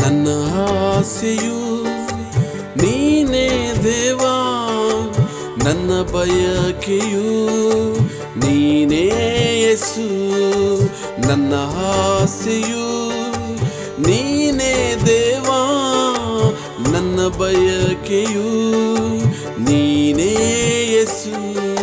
ನನ್ನ ಆಸೆಯು ನೀನೇ ದೇವಾ ನನ್ನ ಬಯಕೆಯು ನೀನೇ ಯೇಸು ನನ್ನ ಆಸೆಯು ನೀನೇ ದೇವಾ ನನ್ನ ಬಯಕೆಯು ನೀನೇ ಯೇಸು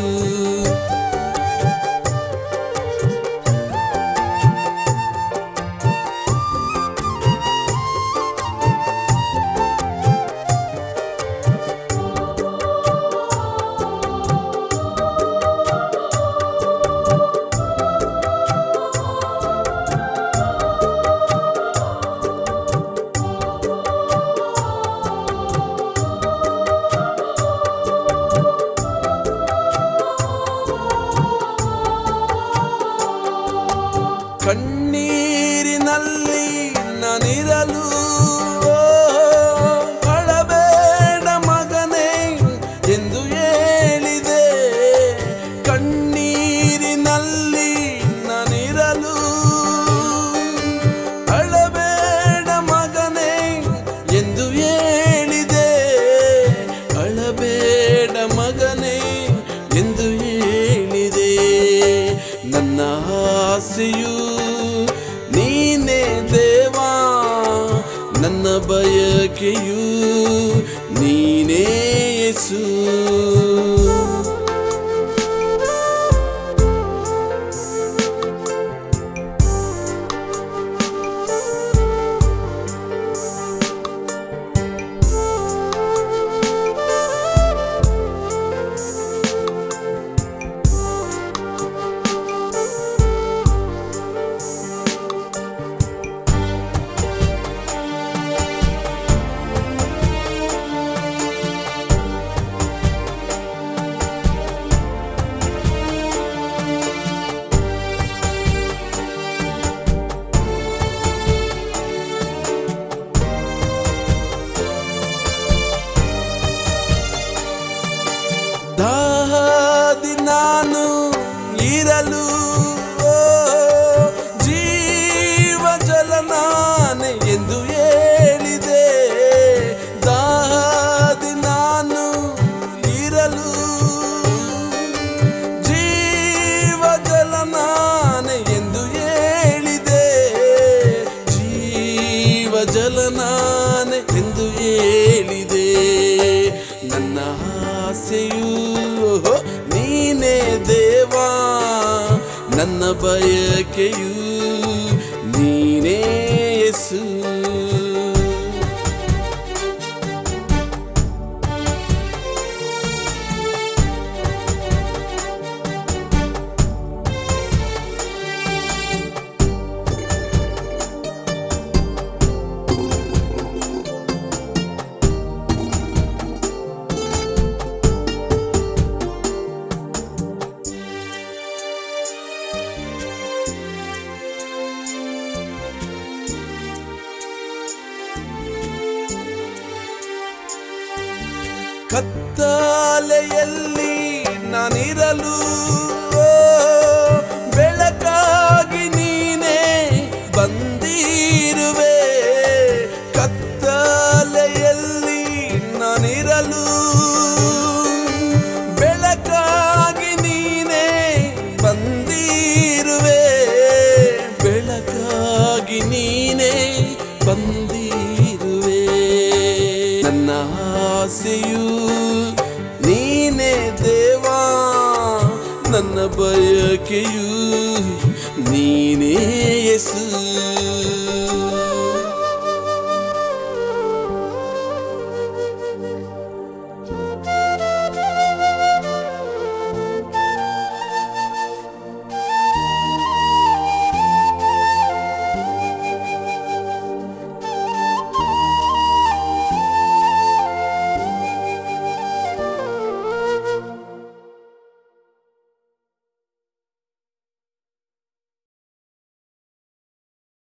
ಕಣ್ಣೀರಿನಲ್ಲಿ ನಾನಿರಲು ಅಳಬೇಡ ಮಗನೇ ಎಂದು ಹೇಳಿದೆ ಕಣ್ಣೀರಿನಲ್ಲಿ ನಾನಿರಲು ಅಳಬೇಡ ಮಗನೇ ಎಂದು ಹೇಳಿದೆ ಅಳಬೇಡ ಮಗನೇ ಎಂದು ಹೇಳಿದೆ ನನ್ನ ಆಸೆಯು ನೀನೇ ದೇವಾ ನನ್ನ ಬಯಕೆಯು ನೀನೇ ಯೇಸು ದಾಹದಿ ನಾನು ಇರಲು ಓ, ಜೀವ ಜಲ ನಾನೆ ಎಂದು ಹೇಳಿದೆ ದಾಹದಿ ನಾನು ಇರಲು ಜೀವ ಜಲ ನಾನೆ ಎಂದು ಹೇಳಿದೆ ಜೀವ ಜಲ ನಾನೆ ಎಂದು ಹೇಳಿದೆ ನನ್ನ ಆಸೆಯು ನೀನೇ ದೇವಾ ನನ್ನ ಬಯಕೆಯು ನೀನೇ ಯೇಸು ಕತ್ತಲೆಯಲ್ಲಿ ನಾನಿರಲು ಓ, ಬೆಳಕಾಗಿ ನೀನೇ ಬಂದಿರುವೆ ಕತ್ತಲೆಯಲ್ಲಿ ನಾನಿರಲು ಬೆಳಕಾಗಿ ನೀನೇ ಬಂದಿರುವೆ ಬೆಳಕಾಗಿ ನೀನೇ ಬಂದಿರುವೆ ನನ್ನ ಆಸೆಯು ನೀನೇ ದೇವಾ ನನ್ನ ಬಯಕೆಯು ನೀನೇ ಯೇಸು